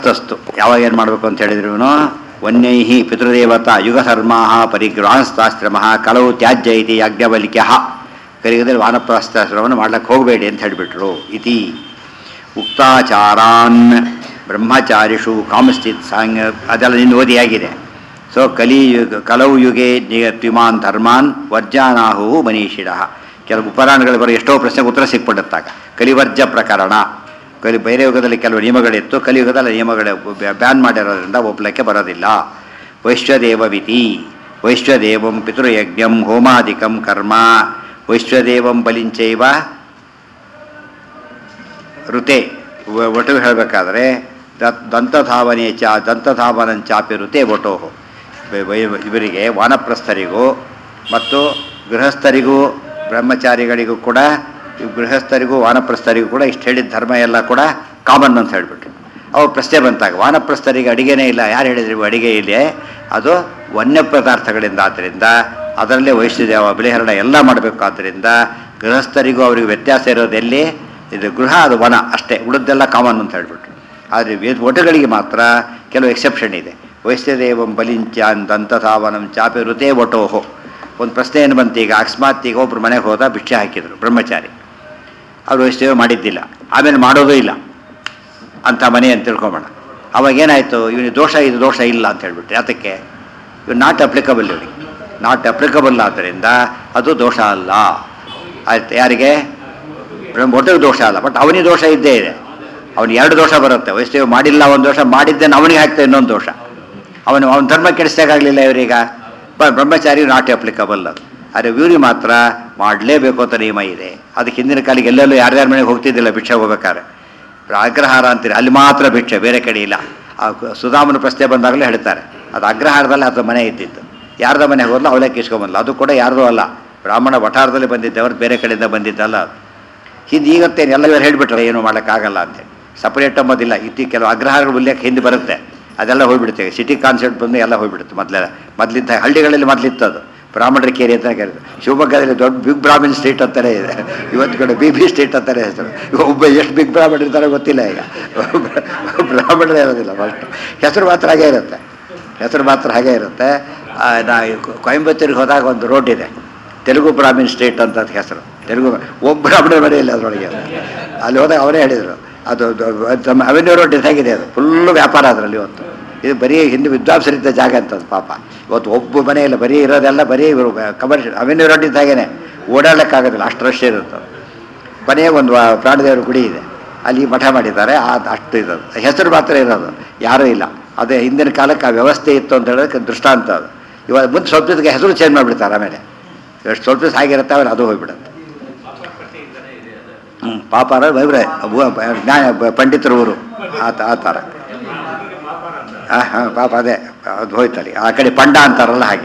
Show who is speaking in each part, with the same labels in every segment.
Speaker 1: ಗೃಹಸ್ಥಸ್ತು ಯಾವಾಗ ಏನು ಮಾಡಬೇಕು ಅಂತ ಹೇಳಿದ್ರು ಇವನು ವನ್ಯೈಹಿ ಪಿತೃದೇವತಾ ಯುಗಧರ್ಮಾ ಪರಿಗ್ರಹಾಸ್ತಾಶ್ರಮ ಕಲವು ತ್ಯಾಜ್ಯ ಇತಿ ಯಾಜ್ಞವಲ್ಕ್ಯ ಕಲಿಯುಗದಲ್ಲಿ ವಾನಪ್ರಸ್ಥಾಶ್ರಮವನ್ನು ಮಾಡ್ಲಿಕ್ಕೆ ಹೋಗಬೇಡಿ ಅಂತ ಹೇಳಿಬಿಟ್ರು ಇತಿ ಉಕ್ತಾಚಾರಾನ್ ಬ್ರಹ್ಮಚಾರಿಷು ಕಾಮಸ್ಥಿತ್ ಸಾಂಗ್ ಅದೆಲ್ಲ ನಿನ್ನ ಓದಿಯಾಗಿದೆ ಸೊ ಕಲಿಯುಗ ಕಲವು ಯುಗೆ ನಿಯತ್ವಿಮಾನ್ ಧರ್ಮಾನ್ ವರ್ಜಾನಾಹು ಮನೀಷಿಣ ಕೆಲವು ಉಪರಾಣಗಳು ಬರೋ ಎಷ್ಟೋ ಪ್ರಶ್ನೆಗೆ ಉತ್ತರ ಸಿಕ್ಬಿಡುತ್ತಾಗ ಕಲಿವರ್ಜ ಪ್ರಕರಣ ಕಲಿ ಬೇರೆ ಯುಗದಲ್ಲಿ ಕೆಲವು ನಿಯಮಗಳಿತ್ತು ಕಲಿಯುಗದಲ್ಲಿ ನಿಯಮಗಳು ಬ್ಯಾನ್ ಮಾಡಿರೋದ್ರಿಂದ ಒಪ್ಪಲಿಕ್ಕೆ ಬರೋದಿಲ್ಲ ವೈಶ್ವದೇವವಿತಿ ವೈಶ್ವದೇವಂ ಪಿತೃಯಜ್ಞಂ ಹೋಮಾದಿಕಂ ಕರ್ಮ ವೈಶ್ವದೇವಂ ಬಲಿಂಚೈವ ಋತೆ ವ- ಒಟ್ಟು ಹೇಳಬೇಕಾದ್ರೆ ದಂತಧಾವನೆ ಚ ದಂತಧಾವನಂಚಾಪಿ ಋತೆ ಒಟೋಹು ಬ- ಬ- ಇವರಿಗೆ ವಾನಪ್ರಸ್ಥರಿಗೂ ಮತ್ತು ಗೃಹಸ್ಥರಿಗೂ ಬ್ರಹ್ಮಚಾರಿಗಳಿಗೂ ಕೂಡ ಈ ಗೃಹಸ್ಥರಿಗೂ ವಾನಪ್ರಸ್ಥರಿಗೂ ಕೂಡ ಇಷ್ಟು ಹೇಳಿದ ಧರ್ಮ ಎಲ್ಲ ಕೂಡ ಕಾಮನ್ ಅಂತ ಹೇಳಿಬಿಟ್ರು ಅವು ಪ್ರಶ್ನೆ ಬಂತಾಗ ವಾನಪ್ರಸ್ಥರಿಗೆ ಅಡಿಗೆನೇ ಇಲ್ಲ ಯಾರು ಹೇಳಿದ್ರು ಅಡಿಗೆ ಇದೆ ಅದು ವನ್ಯ ಪದಾರ್ಥಗಳಿಂದ ಆದ್ದರಿಂದ ಅದರಲ್ಲೇ ವೈಷ್ಣದೇವ ಬಲಿಹರಣ ಎಲ್ಲ ಮಾಡಬೇಕಾದ್ದರಿಂದ ಗೃಹಸ್ಥರಿಗೂ ಅವರಿಗೆ ವ್ಯತ್ಯಾಸ ಇರೋದು ಎಲ್ಲಿ ಇದು ಗೃಹ ಅದು ವನ ಅಷ್ಟೇ ಉಳಿದೆಲ್ಲ ಕಾಮನ್ ಅಂತ ಹೇಳ್ಬಿಟ್ರು ಆದರೆ ವೇದ ಒಟುಗಳಿಗೆ ಮಾತ್ರ ಕೆಲವು ಎಕ್ಸೆಪ್ಷನ್ ಇದೆ ವೈಶ್ಯದೇವಂ ಬಲಿಂಚಾನ್ ದಂತಧಾವನಂ ಚಾಪಿ ಋತೆ ಒಟೋಹೋ ಒಂದು ಪ್ರಶ್ನೆ ಏನು ಬಂತು ಈಗ ಅಕಸ್ಮಾತ್ ಈಗ ಒಬ್ರು ಮನೆಗೆ ಹೋದ ಭಿಕ್ಷೆ ಹಾಕಿದರು ಬ್ರಹ್ಮಚಾರಿ ಅವರು ವೈಷ್ಣವ ಮಾಡಿದ್ದಿಲ್ಲ ಆಮೇಲೆ ಮಾಡೋದೂ ಇಲ್ಲ ಅಂತ ಮನೆ ಅಂತ ತಿಳ್ಕೊಂಬೋಣ ಅವಾಗ ಏನಾಯಿತು ಇವನಿಗೆ ದೋಷ ಇದು ದೋಷ ಇಲ್ಲ ಅಂತ ಹೇಳ್ಬಿಟ್ರೆ ಅದಕ್ಕೆ ಇವ್ ನಾಟ್ ಅಪ್ಲಿಕಬಲ್ ಇವನಿಗೆ ನಾಟ್ ಅಪ್ಲಿಕಬಲ್ ಆದ್ದರಿಂದ ಅದು ದೋಷ ಅಲ್ಲ ಆಯ್ತು ಯಾರಿಗೆ ಬ್ರಹ್ಮ ಒಟ್ಟಿಗೆ ದೋಷ ಅಲ್ಲ ಬಟ್ ಅವನಿಗೆ ದೋಷ ಇದ್ದೇ ಇದೆ ಅವನಿಗೆ ಎರಡು ದೋಷ ಬರುತ್ತೆ ವೈಷ್ಣವ ಮಾಡಿಲ್ಲ ಒಂದು ದೋಷ ಮಾಡಿದ್ದೇನೆ ಅವನಿಗೆ ಹಾಕ್ತಾ ಇನ್ನೊಂದು ದೋಷ ಅವನು ಅವನ ಧರ್ಮ ಕೆಡಿಸ್ದಾಗಲಿಲ್ಲ ಇವರೀಗ ಬ- ಬ್ರಹ್ಮಚಾರಿ ನಾಟ್ ಅಪ್ಲಿಕಬಲ್ ಅದು ಆದರೆ ಇವ್ರಿಗೆ ಮಾತ್ರ ಮಾಡಲೇಬೇಕು ಅಂತ ನಿಯಮ ಇದೆ ಅದಕ್ಕೆ ಹಿಂದಿನ ಕಾಲಿಗೆ ಎಲ್ಲೆಲ್ಲೂ ಯಾರ್ಯಾರ ಮನೆಗೆ ಹೋಗ್ತಿದ್ದಿಲ್ಲ ಭಿಕ್ಷೆ ಹೋಗ್ಬೇಕಾದ್ರೆ ಅಗ್ರಹಾರ ಅಂತೀರಿ ಅಲ್ಲಿ ಮಾತ್ರ ಭಿಕ್ಷೆ ಬೇರೆ ಕಡೆ ಇಲ್ಲ ಆ ಕು- ಸುಧಾಮನ ಪ್ರಶ್ನೆ ಬಂದಾಗಲೇ ಹೇಳ್ತಾರೆ ಅದು ಅಗ್ರಹಾರದಲ್ಲಿ ಅದು ಮನೆ ಇದ್ದಿತ್ತು ಯಾರ್ದ ಮನೆಗೆ ಹೋದ್ಲು ಅವಳೇ ಕಿಸ್ಕೊಂಬಂದ್ಲು ಅದು ಕೂಡ ಯಾರ್ದೂ ಅಲ್ಲ ಬ್ರಾಹ್ಮಣ ವಠಾರದಲ್ಲಿ ಬಂದಿದ್ದೆ ಅವ್ರು ಬೇರೆ ಕಡೆಯಿಂದ ಬಂದಿದ್ದಲ್ಲ ಅದು ಹಿಂದೆ ಈಗತ್ತೇನು ಎಲ್ಲ ಇವರು ಹೇಳ್ಬಿಟ್ರೆ ಏನು ಮಾಡೋಕ್ಕಾಗಲ್ಲ ಅಂತೇಳಿ ಸಪ್ರೇಟ್ ಅಂಬೋದಿಲ್ಲ ಇತ್ತಿ ಕೆಲವು ಅಗ್ರಹಾರಗಳು ಉಲ್ಲೇಖ ಹಿಂದೆ ಬರುತ್ತೆ ಅದೆಲ್ಲ ಹೋಗ್ಬಿಡುತ್ತೆ ಸಿಟಿ ಕಾನ್ಸೆಪ್ಟ್ ಬಂದು ಎಲ್ಲ ಹೋಗ್ಬಿಡುತ್ತೆ ಮೊದಲೆಲ್ಲ ಮೊದಲಿದ್ದ ಹಳ್ಳಿಗಳಲ್ಲಿ ಮೊದಲಿತ್ತು ಅದು ಬ್ರಾಹ್ಮಣರ ಕೇರಿ ಅಂತ ಕರೀತಾರೆ ಶಿವಮೊಗ್ಗದಲ್ಲಿ ದೊಡ್ಡ ಬಿಗ್ ಬ್ರಾಹ್ಮಣ್ ಸ್ಟ್ರೀಟ್ ಅಂತಾನೆ ಇದೆ ಇವತ್ತು ಕಡೆ ಬಿ ಬಿ ಸ್ಟ್ರೀಟ್ ಅಂತಾನೆ ಹೆಸರು ಒಬ್ಬ ಎಷ್ಟು ಬಿಗ್ ಬ್ರಾಹ್ಮಣ ಇರ್ತಾರೆ ಗೊತ್ತಿಲ್ಲ ಈಗ ಬ್ರಾಹ್ಮಣರೇ ಇರೋದಿಲ್ಲ ಫಸ್ಟ್ ಹೆಸರು ಮಾತ್ರ ಹಾಗೆ ಇರುತ್ತೆ ಹೆಸರು ಮಾತ್ರ ಹಾಗೆ ಇರುತ್ತೆ ಆ, ನಾ ಈ ಕೊ- ಕೊಯಂಬತ್ತೂರಿಗೆ ಹೋದಾಗ ಒಂದು ರೋಡ್ ಇದೆ ತೆಲುಗು ಬ್ರಾಹ್ಮಿನ್ ಸ್ಟೇಟ್ ಅಂತ ಅದ್ಕೆ ಹೆಸರು ತೆಲುಗು ಒಬ್ಬ ಬ್ರಾಹ್ಮಣ ಮನೆಯಿಲ್ಲ ಅದರೊಳಗೆ ಅಲ್ಲಿ ಹೋದಾಗ ಅವರೇ ಹೇಳಿದರು ಅದು ನಮ್ಮ ಅವೆನ್ಯೂ ರೋಡ್ ಹೇಗಿದೆ ಅದು ಫುಲ್ಲು ವ್ಯಾಪಾರ ಅದರಲ್ಲಿ ಇವತ್ತು ಇದು ಬರೀ ಹಿಂದೆ ವಿದ್ವಾಂಸರಿದ್ದ ಜಾಗ ಅಂತ ಅದು ಪಾಪ ಇವತ್ತು ಒಬ್ಬ ಮನೆ ಇಲ್ಲ ಬರೀ ಇರೋದೆಲ್ಲ ಬರೀ ಇವರು ಕಮರ್ಷಿಯಲ್ ಅವೆನ್ಯೂ ರೋಡ್ ಇದ್ದಾಗೇನೆ ಓಡಾಡೋಕ್ಕಾಗೋದಿಲ್ಲ ಅಷ್ಟು ರಶ್ ಇರುತ್ತೆ ಕೊನೆಗೆ ಒಂದು ವಾ- ಪ್ರಾಣದೇವರ ಗುಡಿ ಇದೆ ಅಲ್ಲಿ ಮಠ ಮಾಡಿದ್ದಾರೆ ಆ ಅಷ್ಟು ಇರೋದು ಹೆಸರು ಮಾತ್ರ ಇರೋದು ಯಾರೂ ಇಲ್ಲ ಅದೇ ಹಿಂದಿನ ಕಾಲಕ್ಕೆ ಆ ವ್ಯವಸ್ಥೆ ಇತ್ತು ಅಂತ ಹೇಳೋದಕ್ಕೆ ದೃಷ್ಟಾಂತ ಅದು ಇವಾಗ ಮುಂದೆ ಸ್ವಲ್ಪ ಹೊತ್ತಿಗೆ ಹೆಸರು ಚೇಂಜ್ ಮಾಡಿಬಿಡ್ತಾರೆ ಆಮೇಲೆ ಎಷ್ಟು ಸ್ವಲ್ಪ ದಿವಸ ಆಗಿರುತ್ತೆ ಆಮೇಲೆ ಅದು ಹೋಗ್ಬಿಡುತ್ತೆ ಹ್ಞೂ ಪಾಪಾರ ಬೈಬ್ರೆ ಜ್ಞಾನ ಬ- ಪಂಡಿತರ ಊರು ಆ ತ- ಆ ಥರ ಹಾಂ ಹಾಂ ಪಾಪ ಅದೇ ಅದು ಹೋಯ್ತಲ್ಲಿ ಆ ಕಡೆ ಪಂಡ ಅಂತಾರಲ್ಲ ಹಾಗೆ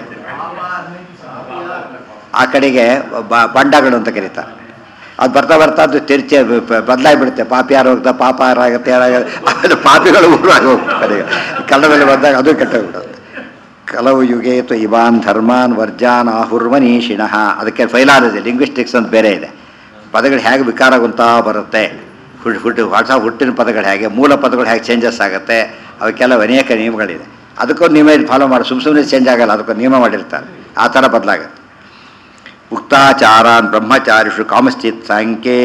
Speaker 1: ಆ ಕಡೆಗೆ ಬ- ಬಂಡಗಳು ಅಂತ ಕರೀತಾರೆ ಅದು ಬರ್ತಾ ಬರ್ತಾ ಅದು ತಿರ್ಚೆ ಬದಲಾಗಿಬಿಡುತ್ತೆ ಪಾಪಿ ಯಾರು ಹೋಗ್ತಾ ಪಾಪ ಯಾರಾಗುತ್ತೆ ಯಾರಾಗುತ್ತೆ ಆಮೇಲೆ ಪಾಪಿಗಳು ಊರಾಗಿ ಹೋಗ್ತಾರೆ ಕನ್ನಡದಲ್ಲಿ ಬಂದಾಗ ಅದು ಕೆಟ್ಟೋಗ್ಬಿಡುತ್ತೆ ಕೆಲವು ಯುಗೆ ತು ಇವಾನ್ ಧರ್ಮಾನ್ ವರ್ಜಾನ್ ಆಹುರ್ವನೀಷಿಣಃ ಅದಕ್ಕೆ ಫೈಲಾಲಜಿ ಲಿಂಗ್ವಿಸ್ಟಿಕ್ಸ್ ಅಂತ ಬೇರೆ ಇದೆ ಪದಗಳು ಹೇಗೆ ವಿಕಾರಗುಂತಾ ಬರುತ್ತೆ ಹುಟ್ಟು ಹುಟ್ಟು ಹೊಸ ಹುಟ್ಟಿನ ಪದಗಳು ಹೇಗೆ ಮೂಲ ಪದಗಳು ಹೇಗೆ ಚೇಂಜಸ್ ಆಗುತ್ತೆ ಅವಕ್ಕೆಲ್ಲ ಅನೇಕ ನಿಯಮಗಳಿದೆ ಅದಕ್ಕೊಂದು ನಿಯಮ ಫಾಲೋ ಮಾಡಿ ಸುಮ್ಮ ಸುಮ್ಮನೆ ಚೇಂಜ್ ಆಗಲ್ಲ ಅದಕ್ಕೊಂದು ನಿಯಮ ಮಾಡಿರ್ತಾರೆ ಆ ಥರ ಬದಲಾಗುತ್ತೆ ಉಕ್ತಾಚಾರಾನ್ ಬ್ರಹ್ಮಚಾರಿಷು ಕಾಮಶ್ಚಿತ್ ಸಂಖ್ಯೆ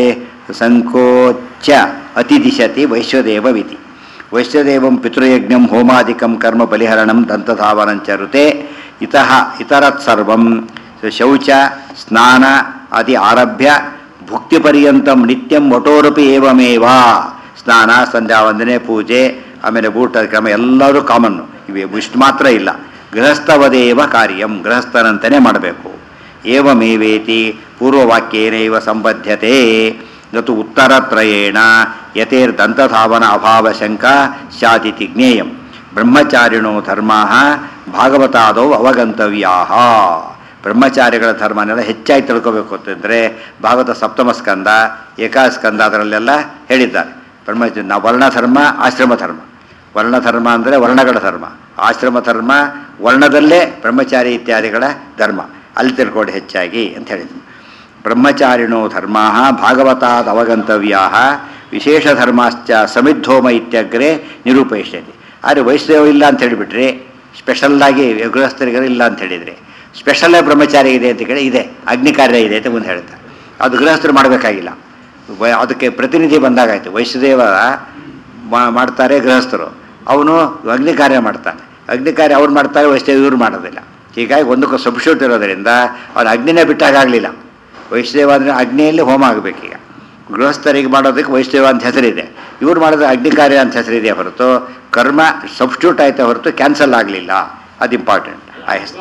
Speaker 1: ಸಂಕೋಚ ಅತಿದಿಶತಿ ವೈಶ್ವದೇವವಿತಿ ವೈಶ್ವದೇವಂ ಪಿತೃಯಜ್ಞಂ ಹೋಮಾದಿಕಂ ಕರ್ಮ ಬಲಿಹರಣಂ ದಂತಧಾವನಂಚ ಋತೆ ಇತಃ ಇತರತ್ ಸರ್ವಂ ಶೌಚ ಸ್ನಾನ ಆದಿ ಆರಭ್ಯ ಭುಕ್ತಿಪರ್ಯಂತಂ ನಿತ್ಯಂ ಒಟೋರಪಿ ಏವಮೇವ ಸ್ನಾನ ಸಂಧ್ಯಾ ವಂದನೆ ಪೂಜೆ ಆಮೇಲೆ ಊಟ ಕ್ರಮ ಎಲ್ಲರೂ ಕಾಮನ್ನು ಇವೆ ಇಷ್ಟು ಮಾತ್ರ ಇಲ್ಲ ಗೃಹಸ್ಥವದೇವ ಕಾರ್ಯಂ ಗೃಹಸ್ಥನಂತನೇ ಮಾಡಬೇಕು ಏವಮೇವೇತಿ ಪೂರ್ವವಾಕ್ಯೇನೈವ ಸಂಬದ್ಧತೆ ನತು ಉತ್ತರತ್ರಯೇಣ ಯತೇರ್ದಂತಧಾವನ ಅಭಾವಶಂಕ ಸ್ಯಾದಿತಿ ಜ್ಞೇಯಂ ಬ್ರಹ್ಮಚಾರಿಣೋ ಧರ್ಮಾ ಭಾಗವತಾದವು ಅವಗಂತವ್ಯಾ ಬ್ರಹ್ಮಚಾರಿಗಳ ಧರ್ಮನೆಲ್ಲ ಹೆಚ್ಚಾಗಿ ತಿಳ್ಕೋಬೇಕು ಅಂತಂದರೆ ಭಾಗವತ ಸಪ್ತಮ ಸ್ಕಂದ ಏಕಾಸ್ಕಂದ ಅದರಲ್ಲೆಲ್ಲ ಹೇಳಿದ್ದಾರೆ ಬ್ರಹ್ಮ ನಾವು ವರ್ಣಧರ್ಮ ಆಶ್ರಮ ಧರ್ಮ ವರ್ಣಧರ್ಮ ಅಂದರೆ ವರ್ಣಗಳ ಧರ್ಮ ಆಶ್ರಮ ಧರ್ಮ ವರ್ಣದಲ್ಲೇ ಬ್ರಹ್ಮಚಾರಿ ಇತ್ಯಾದಿಗಳ ಧರ್ಮ ಅಲ್ಲಿ ತಿಳ್ಕೊಂಡು ಹೆಚ್ಚಾಗಿ ಅಂತ ಹೇಳಿದ್ರು ಬ್ರಹ್ಮಚಾರಿಣೋ ಧರ್ಮಾ ಭಾಗವತಾದ ಅವಗಂತವ್ಯಾ ವಿಶೇಷ ಧರ್ಮಾಶ್ಚ ಸಮಿದ್ಧೋಮ ಇತ್ಯಗ್ರೆ ನಿರೂಪಯಿಷ್ಯತಿ ಆದರೆ ವೈಷ್ಣವ ಇಲ್ಲ ಅಂತ ಹೇಳಿಬಿಟ್ರಿ ಸ್ಪೆಷಲ್ಲಾಗಿ ಗೃಹಸ್ಥರಿಗರು ಇಲ್ಲ ಅಂತ ಹೇಳಿದ್ರಿ ಸ್ಪೆಷಲ್ಲೇ ಬ್ರಹ್ಮಚಾರಿ ಇದೆ ಅಂತ ಕೇಳಿ ಇದೆ ಅಗ್ನಿ ಕಾರ್ಯ ಇದೆ ಅಂತ ಮುಂದೆ ಹೇಳ್ತಾರೆ ಅದು ಗೃಹಸ್ಥರು ಮಾಡಬೇಕಾಗಿಲ್ಲ ವ- ಅದಕ್ಕೆ ಪ್ರತಿನಿಧಿ ಬಂದಾಗಾಯ್ತು ವೈಷ್ಣದೇವ ಮಾ- ಮಾಡ್ತಾರೆ ಗೃಹಸ್ಥರು ಅವನು ಅಗ್ನಿ ಕಾರ್ಯ ಮಾಡ್ತಾನೆ ಅಗ್ನಿ ಕಾರ್ಯ ಅವ್ರು ಮಾಡ್ತಾರೆ ವೈಷ್ಣವ ಇವ್ರು ಮಾಡೋದಿಲ್ಲ ಹೀಗಾಗಿ ಒಂದಕ್ಕೂ ಸಬ್ಸ್ಟ್ಯೂಟ್ ಇರೋದರಿಂದ ಅವ್ನು ಅಗ್ನಿನೇ ಬಿಟ್ಟಾಗಲಿಲ್ಲ ವೈಷ್ಣವ ಅಂದರೆ ಅಗ್ನಿಯಲ್ಲಿ ಹೋಮ ಆಗಬೇಕೀಗ ಗೃಹಸ್ಥರಿಗೆ ಮಾಡೋದಕ್ಕೆ ವೈಷ್ಣವ ಅಂತ ಹೆಸರಿದೆ ಇವ್ರು ಮಾಡಿದ್ರೆ ಅಗ್ನಿ ಕಾರ್ಯ ಅಂತ ಹೆಸರಿದೆ ಹೊರತು ಕರ್ಮ ಸಬ್ಸ್ಟ್ಯೂಟ್ ಆಯ್ತಾ ಹೊರತು ಕ್ಯಾನ್ಸಲ್ ಆಗಲಿಲ್ಲ ಅದು ಇಂಪಾರ್ಟೆಂಟ್ ಆ ಹೆಸರು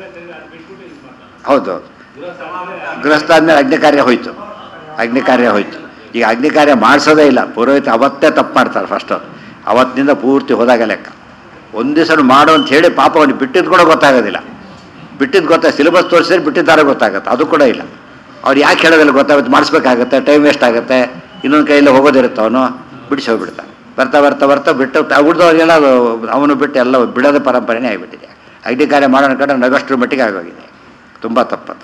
Speaker 1: ಹೌದು ಹೌದು ಗೃಹಸ್ಥ ಆದ್ಮೇಲೆ ಅಗ್ನಿ ಕಾರ್ಯ ಹೋಯ್ತು ಅಗ್ನಿ ಕಾರ್ಯ ಹೋಯ್ತು ಈಗ ಅಗ್ನಿ ಕಾರ್ಯ ಮಾಡಿಸೋದೇ ಇಲ್ಲ ಪುರೋಹಿತ ಅವತ್ತೇ ತಪ್ಪು ಮಾಡ್ತಾರೆ ಫಸ್ಟ್ ಅವತ್ತಿನಿಂದ ಪೂರ್ತಿ ಹೋದಾಗ ಲೆಕ್ಕ ಒಂದು ದಿವಸ ಮಾಡು ಅಂತ ಹೇಳಿ ಪಾಪ ಅವನಿಗೆ ಬಿಟ್ಟಿದ್ದು ಕೂಡ ಗೊತ್ತಾಗೋದಿಲ್ಲ ಬಿಟ್ಟಿದ್ದು ಗೊತ್ತಾ ಸಿಲೆಬಸ್ ತೋರಿಸಿದ್ರೆ ಬಿಟ್ಟಿದ್ದಾರೆ ಗೊತ್ತಾಗುತ್ತೆ ಅದು ಕೂಡ ಇಲ್ಲ ಅವ್ರು ಯಾಕೆ ಹೇಳೋದಿಲ್ಲ ಗೊತ್ತಾಗುತ್ತೆ ಮಾಡಿಸ್ಬೇಕಾಗತ್ತೆ ಟೈಮ್ ವೇಸ್ಟ್ ಆಗುತ್ತೆ ಇನ್ನೊಂದು ಕೈಯಲ್ಲಿ ಹೋಗೋದಿರುತ್ತೆ ಅವನು ಬಿಡಿಸಿ ಹೋಗ್ಬಿಡ್ತಾನೆ ಬರ್ತಾ ಬರ್ತಾ ಬರ್ತಾ ಬಿಟ್ಟು ಉಳಿದವ್ರಿಗೆಲ್ಲ ಅದು ಅವನು ಬಿಟ್ಟು ಎಲ್ಲ ಬಿಡೋದ ಪರಂಪರೆನೇ ಆಗಿಬಿಟ್ಟಿದೆ ಅಗ್ನಿ ಕಾರ್ಯ ಮಾಡೋಣ ಕಡೆ ನಗಷ್ಟರ ಮಟ್ಟಿಗೆ ಆಗೋಗಿದೆ ತುಂಬ ತಪ್ಪದು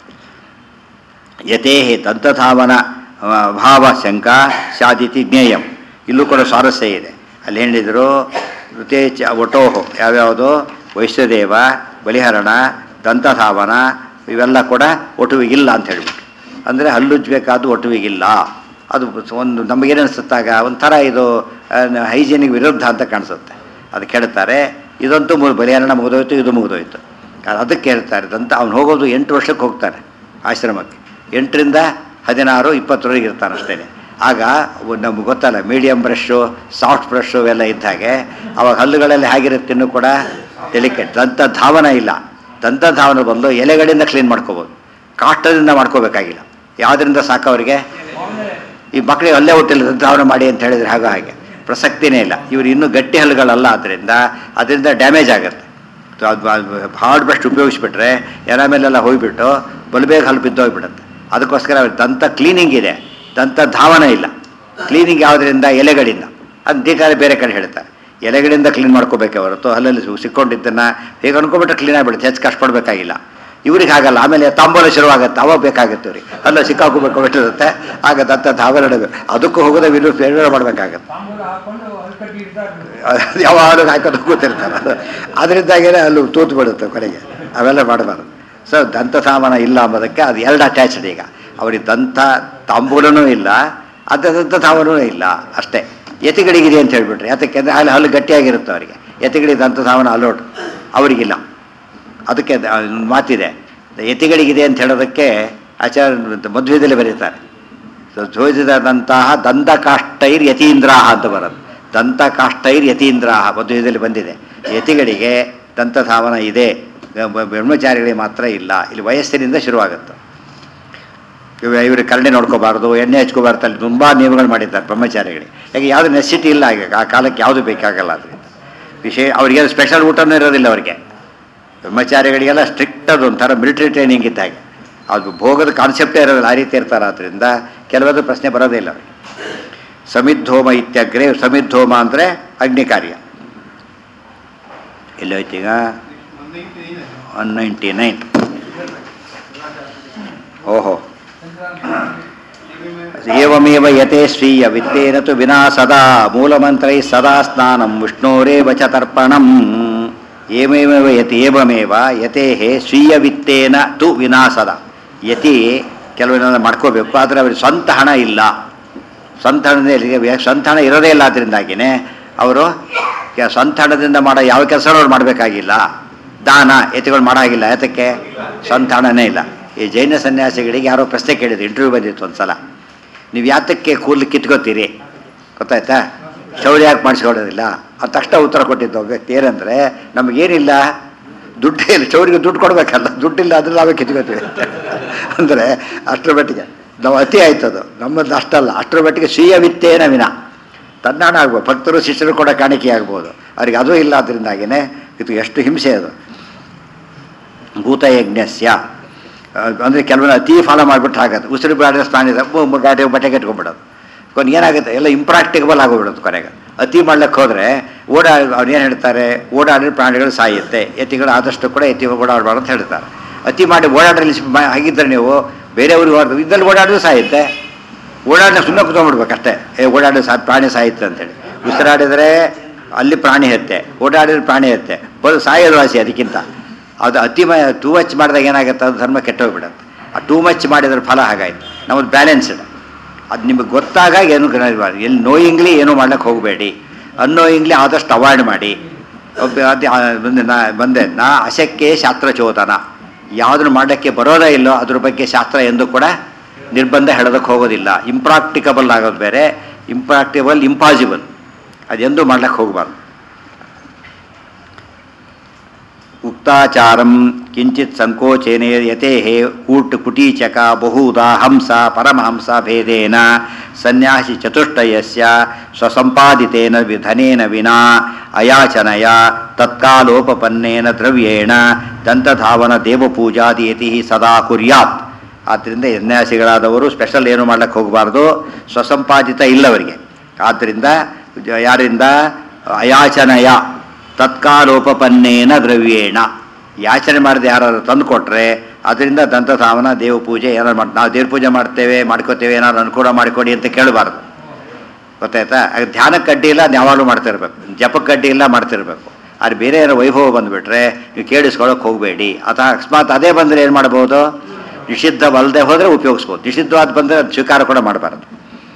Speaker 1: ಯತೇ ದಂತಧಾವನ ಆ, ಭಾವ ಶಂಕಾ ಶಾದಿತಿ ಜ್ಞೇಯಂ ಇಲ್ಲೂ ಕೂಡ ಸ್ವಾರಸ್ಯ ಇದೆ ಅಲ್ಲಿ ಹೇಳಿದರು ಋತೇ ಚ ಒಟೋಹೋ ಯಾವ್ಯಾವುದು ವೈಶ್ಯದೇವ ಬಲಿಹರಣ ದಂತಧಾವನ ಇವೆಲ್ಲ ಕೂಡ ಒಟುವಿಗಿಲ್ಲ ಅಂತ ಹೇಳ್ಬಿಟ್ಟು ಅಂದರೆ ಹಲ್ಲುಜ್ಬೇಕಾದ್ದು ಒಟುವಿಗಿಲ್ಲ ಅದು ಒಂದು ನಮಗೇನು ಅನಿಸುತ್ತಾಗ ಒಂಥರ ಇದು ಹೈಜೀನಿಗೆ ವಿರುದ್ಧ ಅಂತ ಕಾಣಿಸುತ್ತೆ ಅದಕ್ಕೆ ಹೇಳ್ತಾರೆ ಇದಂತೂ ಮು ಬಲಿಹರಣ ಮುಗಿದೋಯ್ತು ಇದು ಮುಗಿದೋಯ್ತು ಅದಕ್ಕೆ ಹೇಳ್ತಾರೆ ದಂತ ಅವ್ನು ಹೋಗೋದು ಎಂಟು ವರ್ಷಕ್ಕೆ ಹೋಗ್ತಾನೆ ಆಶ್ರಮಕ್ಕೆ ಎಂಟರಿಂದ ಹದಿನಾರು ಇಪ್ಪತ್ತರವರೆಗೆ ಇರ್ತಾನೆ ಅಷ್ಟೇ ಆಗ ನಮ್ಗೆ ಗೊತ್ತಲ್ಲ ಮೀಡಿಯಮ್ ಬ್ರಷು ಸಾಫ್ಟ್ ಬ್ರಷು ಎಲ್ಲ ಇದ್ದ ಹಾಗೆ ಅವಾಗ ಹಲ್ಲುಗಳಲ್ಲಿ ಹೇಗಿರುತ್ತೆ ಇನ್ನೂ ಕೂಡ ಡೆಲಿಕೇಟ್ ದಂತ ಧಾವನ ಇಲ್ಲ ದಂತ ಧಾವನ ಬದಲು ಎಲೆಗಳಿಂದ ಕ್ಲೀನ್ ಮಾಡ್ಕೋಬೋದು ಕಾಷ್ಟದಿಂದ ಮಾಡ್ಕೋಬೇಕಾಗಿಲ್ಲ ಯಾವುದರಿಂದ ಸಾಕು ಅವರಿಗೆ ಈ ಮಕ್ಕಳಿಗೆ ಅಲ್ಲೇ ಹುಟ್ಟಿಲ್ಲ ಧಾವನ ಮಾಡಿ ಅಂತ ಹೇಳಿದ್ರೆ ಹಾಗೆ ಹಾಗೆ ಪ್ರಸಕ್ತಿನೇ ಇಲ್ಲ ಇವರು ಇನ್ನೂ ಗಟ್ಟಿ ಹಲ್ಲುಗಳಲ್ಲ ಆದ್ದರಿಂದ ಅದರಿಂದ ಡ್ಯಾಮೇಜ್ ಆಗುತ್ತೆ ಹಾರ್ಡ್ ಬ್ರಷ್ ಉಪಯೋಗಿಸ್ಬಿಟ್ರೆ ಎರ ಮೇಲೆಲ್ಲ ಹೋಗ್ಬಿಟ್ಟು ಬಲಬೇಗ ಹಲ್ಲು ಬಿದ್ದೋಗ್ಬಿಡುತ್ತೆ ಅದಕ್ಕೋಸ್ಕರ ಅವ್ರ ದಂತ ಕ್ಲೀನಿಂಗ್ ಇದೆ ದಂತ ಧಾವನ ಇಲ್ಲ ಕ್ಲೀನಿಂಗ್ ಯಾವುದರಿಂದ ಎಲೆಗಳಿಂದ ಅದು ಬೇಕಾದ್ರೆ ಬೇರೆ ಕಡೆ ಹೇಳ್ತಾರೆ ಎಲೆಗಳಿಂದ ಕ್ಲೀನ್ ಮಾಡ್ಕೋಬೇಕೆ ಹೊರತು ಹಲ್ಲಲ್ಲಿ ಸು- ಸಿಕ್ಕೊಂಡಿದ್ದನ್ನು ಹೇಗೆ ಅನ್ಕೊಬಿಟ್ರೆ ಕ್ಲೀನ್ ಆಗಿಬಿಡುತ್ತೆ ಹೆಚ್ಚು ಕಷ್ಟಪಡಬೇಕಾಗಿಲ್ಲ ಇವ್ರಿಗೆ ಹಾಗಲ್ಲ ಆಮೇಲೆ ತಾಂಬೂಲ ಶುರುವಾಗುತ್ತೆ ಅವಾಗ ಬೇಕಾಗುತ್ತೆ ಇವ್ರಿಗೆ ಅಲ್ಲ ಸಿಕ್ಕಾಕೋಬೇಕು ಬಿಟ್ಟಿರುತ್ತೆ ಆಗ ದಂತ ಧಾವನ ಅದಕ್ಕೂ ಹೋಗೋದೇ ವಿರು ಫೇರ್ವೇರ್ ಮಾಡಬೇಕಾಗತ್ತೆ
Speaker 2: ತಾಂಬೂಲ ಹಾಕೊಂಡು ಹಲ್ಕಟ್ಟಿ ಇರ್ತಾರೆ
Speaker 1: ಅದು ಯಾವಾಗ ಹಾಕೋದು ಕೂತಿರ್ತಾರೆ ಅದು ಅದರಿಂದಾಗೇನೆ ಅಲ್ಲಿ ತೂತು ಬಿಡುತ್ತೆ ಕೊನೆಗೆ ಅವೆಲ್ಲ ಮಾಡಬಾರ್ದು ಸೊ ದಂತ ಸಾಮಾನ ಇಲ್ಲ ಅಂಬೋದಕ್ಕೆ ಅದು ಎರಡು ಅಟ್ಯಾಚ್ಡ್ ಈಗ ಅವ್ರಿಗೆ ದಂತ ತಾಂಬೂಲನೂ ಇಲ್ಲ ಅದ ದಂತ ಸಾಮಾನೂ ಇಲ್ಲ ಅಷ್ಟೇ ಎತಿಗಳಿಗಿದೆ ಅಂತ ಹೇಳ್ಬಿಟ್ರೆ ಯಾತಕ್ಕೆ ಅಂದರೆ ಅಲ್ಲಿ ಹಲ್ಲು ಗಟ್ಟಿಯಾಗಿರುತ್ತೆ ಅವರಿಗೆ ಎತಿಗಳಿಗೆ ದಂತ ಸಾಮಾನು ಅಲೋಟ್ ಅವರಿಗಿಲ್ಲ ಅದಕ್ಕೆ ದ- ಒಂದು ಮಾತಿದೆ ಯತಿಗಳಿಗಿದೆ ಅಂತ ಹೇಳೋದಕ್ಕೆ ಆಚಾರ ಮಧ್ವದಲ್ಲಿ ಬರೀತಾರೆ ಧ್ವಜಿದಂತಹ ದಂತಕಾಷ್ಟೈರ್ ಯತೀಂದ್ರಾಹ ಅಂತ ಬರೋದು ದಂತಕಾಷ್ಟೈರ್ ಯತೀಂದ್ರಾಹ ಮಧ್ವದಲ್ಲಿ ಬಂದಿದೆ ಯತಿಗಳಿಗೆ ದಂತಧಾವನ ಇದೆ ಬ- ಬ್ರಹ್ಮಚಾರಿಗಳಿಗೆ ಮಾತ್ರ ಇಲ್ಲ ಇಲ್ಲಿ ವಯಸ್ಸಿನಿಂದ ಶುರುವಾಗುತ್ತೆ ಇವ ಇವರು ಕರಡಿ ನೋಡ್ಕೋಬಾರ್ದು ಎಣ್ಣೆ ಹಚ್ಕೋಬಾರ್ದು ಅಲ್ಲಿ ತುಂಬ ನಿಯಮಗಳು ಮಾಡಿದ್ದಾರೆ ಬ್ರಹ್ಮಚಾರಿಗಳಿಗೆ ಯಾಕೆ ಯಾವುದು ನೆಸಿಟಿ ಇಲ್ಲ ಈಗ ಆ ಕಾಲಕ್ಕೆ ಯಾವುದು ಬೇಕಾಗಲ್ಲ ಅದರಿಂದ ವಿಶೇಷ ಅವರಿಗೆ ಸ್ಪೆಷಲ್ ಊಟನೂ ಇರೋದಿಲ್ಲ ಅವರಿಗೆ ಬ್ರಹ್ಮಚಾರಿಗಳಿಗೆಲ್ಲ ಸ್ಟ್ರಿಕ್ಟ್ ಅದು ಒಂಥರ ಮಿಲಿಟರಿ ಟ್ರೈನಿಂಗ್ ಇದ್ದ ಹಾಗೆ ಅದು ಭೋಗದ ಕಾನ್ಸೆಪ್ಟೇ ಇರೋದಿಲ್ಲ ಆ ರೀತಿ ಇರ್ತಾರೆ ಆದ್ದರಿಂದ ಕೆಲವೊಂದು ಪ್ರಶ್ನೆ ಬರೋದೇ ಇಲ್ಲ ಅವರಿಗೆ ಸಮಿದ್ಧೋಮ ಇತ್ಯಗ್ರೆ ಸಮಿದ್ಧೋಮ ಅಂದರೆ ಅಗ್ನಿ ಕಾರ್ಯ ಎಲ್ಲೋಯ್ತು ಈಗ ಒನ್ ನೈಂಟಿ ನೈನ್ ಓಹೋ ಏವಮೇವ ಯತೆ ಸ್ವೀಯ ವಿತ್ತೇನ ತು ವಿನಾ ಸದಾ ಮೂಲಮಂತ್ರೈ ಸದಾ ಸ್ನಾನಂ ವಿಷ್ಣೋರೇವ ಚ ತರ್ಪಣಂ ಏಮೇವ ಯತಿ ಏವಮೇವ ಯತೇಹೇ ಸ್ವೀಯ ವಿತ್ತೇನ ತು ವಿನಾ ಸದಾ ಯತಿ ಕೆಲವನ್ನೆಲ್ಲ ಮಾಡ್ಕೋಬೇಕು ಆದರೆ ಅವರಿಗೆ ಸ್ವಂತ ಹಣ ಇಲ್ಲ ಸ್ವಂತ ಹಣದಲ್ಲಿ ಸ್ವಂತ ಹಣ ಇರೋದೇ ಇಲ್ಲ ಅದರಿಂದಾಗಿನೇ ಅವರು ಕೆ- ಸ್ವಂತ ಹಣದಿಂದ ಮಾಡೋ ಯಾವ ಕೆಲಸ ಅವ್ರು ಮಾಡಬೇಕಾಗಿಲ್ಲ ದಾನ ಯತಿಗಳು ಮಾಡಾಗಿಲ್ಲ ಯಾತಕ್ಕೆ ಸ್ವಂತ ಹಣನೇ ಇಲ್ಲ ಈ ಜೈನ ಸನ್ಯಾಸಿಗಳಿಗೆ ಯಾರೋ ಪ್ರಶ್ನೆ ಕೇಳಿದ್ರು ಇಂಟರ್ವ್ಯೂ ಬಂದಿತ್ತು ಒಂದು ಸಲ ನೀವು ಯಾತಕ್ಕೆ ಕೂದಲು ಕಿತ್ಕೋತೀರಿ ಗೊತ್ತಾಯ್ತಾ ಶೌರ್ಯ ಯಾಕೆ ಮಾಡಿಸ್ಕೊಳ್ಳೋದಿಲ್ಲ ಅದು ತಕ್ಷಣ ಉತ್ತರ ಕೊಟ್ಟಿದ್ದು ಒಬ್ಬ ವ್ಯಕ್ತಿ ಏನಂದರೆ ನಮಗೇನಿಲ್ಲ ದುಡ್ಡು ಇಲ್ಲ ಚೌರಿಗೆ ದುಡ್ಡು ಕೊಡಬೇಕಲ್ಲ ದುಡ್ಡಿಲ್ಲ ಅದ್ರಲ್ಲಿ ನಾವೇ ಕಿತ್ಕೋತೀವಿ ಅಂದರೆ ಅಷ್ಟರ ಮಟ್ಟಿಗೆ ನಾವು ಅತಿ ಆಯ್ತದು ನಮ್ಮದು ಅಷ್ಟಲ್ಲ ಅಷ್ಟರ ಮಟ್ಟಿಗೆ ಸ್ವೀಯ ವಿತ್ತೇನ ವಿನ ತನ್ನಾಣ ಆಗ್ಬೋದು ಭಕ್ತರು ಶಿಷ್ಯರು ಕೂಡ ಕಾಣಿಕೆ ಆಗ್ಬೋದು ಅವ್ರಿಗೆ ಅದು ಇಲ್ಲ ಅದರಿಂದಾಗಿನೇ ಇದು ಎಷ್ಟು ಹಿಂಸೆ ಅದು ಭೂತಯಜ್ಞಸ್ಯ ಅಂದರೆ ಕೆಲವೊಂದು ಅತಿ ಫಾಲೋ ಮಾಡಿಬಿಟ್ಟು ಆಗತ್ತೆ ಉಸಿರು ಬ್ಯಾಡ ಸ್ನಾನ ಇದೆ ಮು- ಗಾಡಿ ಬಟ್ಟೆ ಕಟ್ಕೊಂಡ್ಬಿಡೋದು ಕೊನೆ ಏನಾಗುತ್ತೆ ಎಲ್ಲ ಇಂಪ್ರಾಕ್ಟಿಕಬಲ್ ಆಗೋಗ್ಬಿಡೋದು ಕೊನೆಗೆ ಅತಿ ಮಾಡ್ಲಿಕ್ಕೆ ಹೋದರೆ ಓಡಾ ಅವ್ರು ಏನು ಹೇಳ್ತಾರೆ ಓಡಾಡಿದ್ರೆ ಪ್ರಾಣಿಗಳು ಸಾಯುತ್ತೆ ಎತ್ತಿಗಳು ಆದಷ್ಟು ಕೂಡ ಎತ್ತಿ ಓಡಾಡಬಾರ್ದು ಅಂತ ಹೇಳ್ತಾರೆ ಅತಿ ಮಾಡಿ ಓಡಾಡ್ರಲ್ಲಿ ಸ್- ಮ- ಹಾಗಿದ್ರೆ ನೀವು ಬೇರೆಯವ್ರಿಗೆ ಹೊರದು ಇದ್ದಲ್ಲಿ ಓಡಾಡಿದ್ರು ಸಾಯುತ್ತೆ ಓಡಾಡಿನ ಸುಮ್ಮನೆ ಕುತ್ಕೊಂಡ್ಬಿಡ್ಬೇಕು ಅಷ್ಟೇ ಏ ಓಡಾಡಿ ಸಾ ಪ್ರಾಣಿ ಸಾಯಿತು ಅಂತೇಳಿ ಉಸಿರಾಡಿದರೆ ಅಲ್ಲಿ ಪ್ರಾಣಿ ಹತ್ತೆ ಓಡಾಡಿದ್ರೆ ಪ್ರಾಣಿ ಹತ್ತೆ ಬದು ಸಾಯೋದು ವಾಸಿ ಅದಕ್ಕಿಂತ ಅದು ಅತಿ ಮ ಟೂ ಮಚ್ ಮಾಡಿದಾಗ ಏನಾಗುತ್ತೆ ಅದು ಧರ್ಮ ಕೆಟ್ಟೋಗ್ಬಿಡುತ್ತೆ ಆ ಟೂ ಮಚ್ ಮಾಡಿದ್ರ ಫಲ ಹಾಗಾಯ್ತು ನಮ್ಮದು ಬ್ಯಾಲೆನ್ಸ್ಡ್ ಅದು ನಿಮಗೆ ಗೊತ್ತಾಗ ಏನು ಗಣಬಾರ್ದು ಎಲ್ಲಿ ನೋಯಿಂಗ್ಲಿ ಏನೂ ಮಾಡ್ಲಿಕ್ಕೆ ಹೋಗಬೇಡಿ ಅನ್ನೋಯಿಂಗ್ಲಿ ಆದಷ್ಟು ಅವಾಯ್ಡ್ ಮಾಡಿ ಒಬ್ಬ ಅದು ಆ ಬಂದೆ ನಾ ಬಂದೆ ನಾ ಅಶಕ್ಕೆ ಶಾಸ್ತ್ರಚೋದನ ಯಾವುದನ್ನು ಮಾಡಲಿಕ್ಕೆ ಬರೋದೇ ಇಲ್ಲೋ ಅದ್ರ ಬಗ್ಗೆ ಶಾಸ್ತ್ರ ಎಂದು ಕೂಡ ನಿರ್ಬಂಧ ಹೇಳೋದಕ್ಕೆ ಹೋಗೋದಿಲ್ಲ ಇಂಪ್ರಾಕ್ಟಿಕಬಲ್ ಆಗೋದು ಬೇರೆ ಇಂಪ್ರಾಕ್ಟಿಬಲ್ ಇಂಪಾಸಿಬಲ್ ಅದೆಂದೂ ಮಾಡ್ಲಿಕ್ಕೆ ಹೋಗಬಾರ್ದು ಉಕ್ತಾಚಾರಂ ಕಿಂಚಿತ್ ಸಂಕೋಚೇನೆ ಯತೇಹೇ ಕೂಟ್ ಕುಟೀಚಕ ಬಹುಧಾ ಹಂಸ ಪರಮಹಂಸ ಭೇದೇನ ಸನ್ಯಾಸಿ ಚತುಷ್ಟಯಸ್ಯ ಸ್ವಸಂಪಾದಿತೇನ ವಿಧನೇನ ವಿನಾ ಅಯಾಚನಯ ತತ್ಕಾಲೋಪಪನ್ನೇನ ದ್ರವ್ಯೇಣ ದಂತಧಾವನ ದೇವಪೂಜಾದಿ ಯತಿ ಸದಾ ಕುರ್ಯಾತ್ ಆದ್ದರಿಂದ ಸನ್ಯಾಸಿಗಳಾದವರು ಸ್ಪೆಷಲ್ ಏನು ಮಾಡ್ಲಿಕ್ಕೆ ಹೋಗಬಾರ್ದು ಸ್ವಸಂಪಾದಿತ ಇಲ್ಲವರಿಗೆ ಆದ್ದರಿಂದ ಜ- ಯಾರಿಂದ ಅಯಾಚನಯ ತತ್ಕಾಲೋಪಪನ್ನೇನ ದ್ರವ್ಯೇಣ ಯಾಚನೆ ಮಾಡದೆ ಯಾರು ತಂದು ಕೊಟ್ಟರೆ ಅದರಿಂದ ದಂತಧಾವನ ದೇವ ಪೂಜೆ ಏನಾರು ಮಾಡಿ ನಾವು ದೇವ್ರ ಪೂಜೆ ಮಾಡ್ತೇವೆ ಮಾಡ್ಕೋತೇವೆ ಏನಾದ್ರು ಅನುಕೂಲ ಮಾಡಿಕೊಡಿ ಅಂತ ಕೇಳಬಾರ್ದು ಗೊತ್ತಾಯ್ತಾ ಆಗ ಧ್ಯಾನಕ್ಕೆ ಅಡ್ಡಿ ಇಲ್ಲ ಅದು ಯಾವಾಗಲೂ ಮಾಡ್ತಿರ್ಬೇಕು ಜಪಕ್ಕೆ ಅಡ್ಡಿ ಇಲ್ಲ ಮಾಡ್ತಿರ್ಬೇಕು ಅದು ಬೇರೆ ಏನೋ ವೈಭವ ಬಂದುಬಿಟ್ರೆ ನೀವು ಕೇಳಿಸ್ಕೊಳ್ಳೋಕೆ ಹೋಗಬೇಡಿ ಅಥವಾ ಅಕಸ್ಮಾತ್ ಅದೇ ಬಂದರೆ ಏನು ಮಾಡ್ಬೋದು ನಿಷಿದ್ಧವಲ್ಲದೆ ಹೋದರೆ ಉಪಯೋಗಿಸ್ಬೋದು ನಿಷಿದ್ಧವಾದ ಬಂದರೆ ಅದು ಸ್ವೀಕಾರ ಕೂಡ ಮಾಡಬಾರ್ದು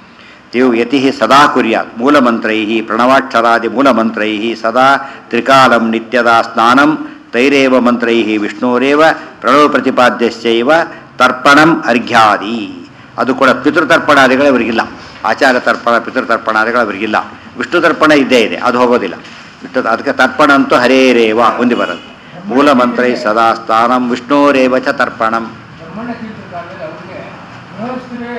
Speaker 1: ದೇವ್ ಯತಿ ಸದಾ ಕುರ್ಯಾತ್ ಮೂಲಮಂತ್ರೈ ಪ್ರಣವಾಕ್ಷರಾದಿ ಮೂಲಮಂತ್ರೈ ಸದಾ ತ್ರಿಕಾಲಂ ನಿತ್ಯದ ಸ್ನಾನಂ ತೈರೇವ ಮಂತ್ರೈ ವಿಷ್ಣೋರೇವ ಪ್ರಣವ ಪ್ರತಿಪಾದ್ಯಶ್ಚೈವ ತರ್ಪಣಂ ಅರ್ಘ್ಯಾದಿ ಅದು ಕೂಡ ಪಿತೃತರ್ಪಣಾದಿಗಳು ಇವರಿಗಿಲ್ಲ ಆಚಾರ ತರ್ಪಣ ಪಿತೃತರ್ಪಣಾದಿಗಳು ಅವರಿಗಿಲ್ಲ ವಿಷ್ಣು ತರ್ಪಣ ಇದ್ದೇ ಇದೆ ಅದು ಹೋಗೋದಿಲ್ಲ ವಿಷ್ಣು ಅದಕ್ಕೆ ತರ್ಪಣ ಅಂತೂ ಹರೇರೇವ ಹೊಂದಿ ಬರೋದು ಮೂಲಮಂತ್ರೈ ಸದಾ ಸ್ಥಾನಂ ವಿಷ್ಣೋರೇವ ಚ ತರ್ಪಣಂ
Speaker 2: ಬ್ರಹ್ಮಣ್ಣ ತೀರ್ಥ ಕಾಲದಲ್ಲಿ ಅವ್ರಿಗೆ ಗೃಹಸ್ಥರೇ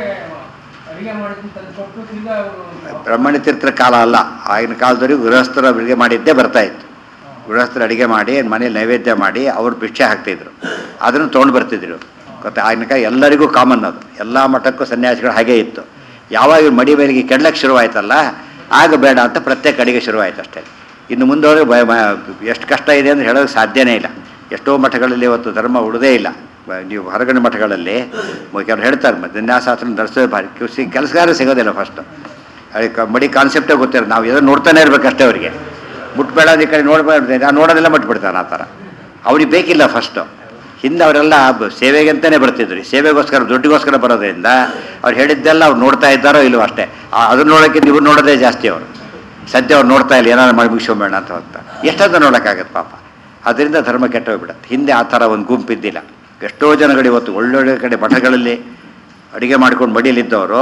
Speaker 2: ಅಡಿಗೆ ಮಾಡಿದ್ದು ತಂದು ಕೊಟ್ಟು ತಿರ್ಗಾ ಅವರು
Speaker 1: ಬ್ರಹ್ಮಣ್ಯ ತೀರ್ಥರ ಕಾಲ ಅಲ್ಲ ಆಗಿನ ಕಾಲದವರೆಗೂ ಗೃಹಸ್ಥರು ಅಡುಗೆ ಮಾಡಿದ್ದೇ ಬರ್ತಾ ಇತ್ತು ಗೃಹಸ್ಥರು ಅಡುಗೆ ಮಾಡಿ ಮನೇಲಿ ನೈವೇದ್ಯ ಮಾಡಿ ಅವ್ರು ಭಿಕ್ಷೆ ಹಾಕ್ತಿದ್ರು ಅದನ್ನು ತೊಗೊಂಡು ಬರ್ತಿದ್ರು ಗೊತ್ತಾ ಆಗಿನ ಕಾಲ ಎಲ್ಲರಿಗೂ ಕಾಮನ್ ಅದು ಎಲ್ಲ ಮಠಕ್ಕೂ ಸನ್ಯಾಸಿಗಳು ಹಾಗೇ ಇತ್ತು ಯಾವಾಗ ಇವ್ರು ಮಡಿ ಮೇಲಿಗೆ ಕೆಡ್ಲಕ್ಕೆ ಶುರುವಾಯ್ತಲ್ಲ ಆಗ ಬೇಡ ಅಂತ ಪ್ರತ್ಯೇಕ ಅಡಿಗೆ ಶುರುವಾಯ್ತು ಅಷ್ಟೇ ಇನ್ನು ಮುಂದೆ ಹೋದ್ರೆ ಭಯ ಎಷ್ಟು ಕಷ್ಟ ಇದೆ ಅಂತ ಹೇಳೋಕ್ಕೆ ಸಾಧ್ಯನೇ ಇಲ್ಲ ಎಷ್ಟೋ ಮಠಗಳಲ್ಲಿ ಇವತ್ತು ಧರ್ಮ ಉಳಿದೇ ಇಲ್ಲ ಬ- ನೀವು ಹೊರಗಡೆ ಮಠಗಳಲ್ಲಿ ಕೆಲವ್ರು ಹೇಳ್ತಾರೆ ಮಧ್ಯಾಹ್ನಾಶಾಸ್ತ್ರ ನಡೆಸೋದು ಭಾರಿ ಸಿ ಕೆಲಸಗಾರ ಸಿಗೋದಿಲ್ಲ ಫಸ್ಟು ಅದಕ್ಕೆ ಮಡಿ ಕಾನ್ಸೆಪ್ಟೇ ಗೊತ್ತಿಲ್ಲ ನಾವು ಏನೋ ನೋಡ್ತಾನೆ ಇರ್ಬೇಕಷ್ಟೇ ಅವರಿಗೆ ಮುಟ್ಬೇಡ ಈ ಕಡೆ ನೋಡ್ಬೇಡ ನಾನು ನೋಡೋದೆಲ್ಲ ಮುಟ್ಬಿಡ್ತಾನೆ ಆ ಥರ ಅವ್ರಿಗೆ ಬೇಕಿಲ್ಲ ಫಸ್ಟು ಹಿಂದೆ ಅವರೆಲ್ಲ ಬ- ಸೇವೆಗೆ ಅಂತಲೇ ಬರ್ತಿದ್ರು ಸೇವೆಗೋಸ್ಕರ ದುಡ್ಡಿಗೋಸ್ಕರ ಬರೋದ್ರಿಂದ ಅವ್ರು ಹೇಳಿದ್ದೆಲ್ಲ ಅವ್ರು ನೋಡ್ತಾ ಇದ್ದಾರೋ ಇಲ್ವೋ ಅಷ್ಟೇ ಆ- ಅದನ್ನ ನೋಡೋಕ್ಕೆ ನೀವು ನೋಡೋದೇ ಜಾಸ್ತಿ ಅವರು ಸದ್ಯ ಅವ್ರು ನೋಡ್ತಾ ಇಲ್ಲ ಏನಾದ್ರು ಮಾಡಿ ಮುಗಿಸ್ಕೊಂಬೇಡ ಅಂತ ಹೋಗ್ತಾ ಎಷ್ಟಂತ ನೋಡೋಕ್ಕಾಗತ್ತೆ ಪಾಪ ಅದರಿಂದ ಧರ್ಮ ಕೆಟ್ಟೋಗ್ಬಿಡತ್ತೆ ಹಿಂದೆ ಆ ಥರ ಒಂದು ಗುಂಪಿದ್ದಿಲ್ಲ ಎಷ್ಟೋ ಜನಗಳು ಇವತ್ತು ಒಳ್ಳೊಳ್ಳೆ ಕಡೆ ಮಠಗಳಲ್ಲಿ ಅಡುಗೆ ಮಾಡ್ಕೊಂಡು ಮಡಿಯಲ್ಲಿದ್ದವರು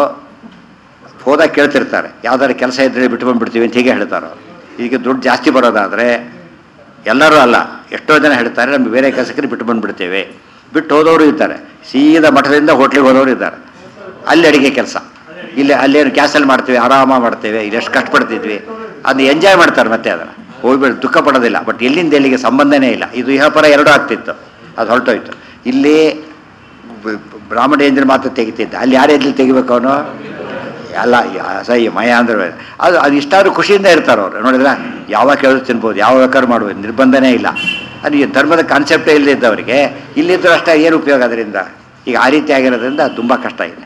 Speaker 1: ಹೋದಾಗ ಕೇಳ್ತಿರ್ತಾರೆ ಯಾವ್ದಾದ್ರು ಕೆಲಸ ಇದ್ದರೆ ಬಿಟ್ಟು ಬಂದ್ಬಿಡ್ತೀವಿ ಅಂತ ಹೀಗೆ ಹೇಳ್ತಾರೆ ಅವ್ರು ಈಗ ದುಡ್ಡು ಜಾಸ್ತಿ ಬರೋದಾದರೆ ಎಲ್ಲರೂ ಅಲ್ಲ ಎಷ್ಟೋ ಜನ ಹೇಳ್ತಾರೆ ನಮ್ಗೆ ಬೇರೆ ಕೆಲಸಕ್ಕೆ ಬಿಟ್ಟು ಬಂದ್ಬಿಡ್ತೇವೆ ಬಿಟ್ಟು ಹೋದವರು ಇದ್ದಾರೆ ಸೀದಾ ಮಠದಿಂದ ಹೋಟ್ಲಿಗೆ ಹೋದವರು ಇದ್ದಾರೆ ಅಲ್ಲಿ ಅಡಿಗೆ ಕೆಲಸ ಇಲ್ಲಿ ಅಲ್ಲೇನು ಕ್ಯಾಸಲ್ಲಿ ಮಾಡ್ತೀವಿ ಆರಾಮ ಮಾಡ್ತೇವೆ ಇಲ್ಲಿ ಎಷ್ಟು ಕಷ್ಟಪಡ್ತಿದ್ವಿ ಅದನ್ನ ಎಂಜಾಯ್ ಮಾಡ್ತಾರೆ ಮತ್ತೆ ಅದನ್ನು ಹೋಗ್ಬಿಟ್ಟು ದುಃಖ ಪಡೋದಿಲ್ಲ ಬಟ್ ಎಲ್ಲಿಂದ ಎಲ್ಲಿಗೆ ಸಂಬಂಧನೇ ಇಲ್ಲ ಇದು ಇಹಪರ ಎರಡೂ ಆಗ್ತಿತ್ತು ಅದು ಹೊರಟೋಯ್ತು ಇಲ್ಲಿ ಬ- ಬ- ಬ್ರಾಹ್ಮಣೇಂದ್ರ ಮಾತ್ರ ತೆಗಿತಿದ್ದ ಅಲ್ಲಿ ಯಾರು ಎಲ್ಲಿ ತೆಗಿಬೇಕು ಅವನು ಅಲ್ಲ ಅಸಹ್ಯ ಮಯ ಅಂದ್ರೆ ಅದು ಅದು ಇಷ್ಟಾದ್ರೂ ಖುಷಿಯಿಂದ ಇರ್ತಾರೆ ಅವರು ನೋಡಿದ್ರೆ ಯಾವಾಗ ಕೇಳಿದ್ರು ತಿನ್ಬೋದು ಯಾವ ಬೇಕಾದ್ರೂ ಮಾಡ್ಬೋದು ನಿರ್ಬಂಧನೇ ಇಲ್ಲ ಅದು ಈ ಧರ್ಮದ ಕಾನ್ಸೆಪ್ಟೇ ಇಲ್ಲದಿದ್ದವರಿಗೆ ಇಲ್ಲಿದ್ದರೂ ಅಷ್ಟೇ ಏನು ಉಪಯೋಗ ಅದರಿಂದ ಈಗ ಆ ರೀತಿ ಆಗಿರೋದ್ರಿಂದ ತುಂಬ ಕಷ್ಟ ಇದೆ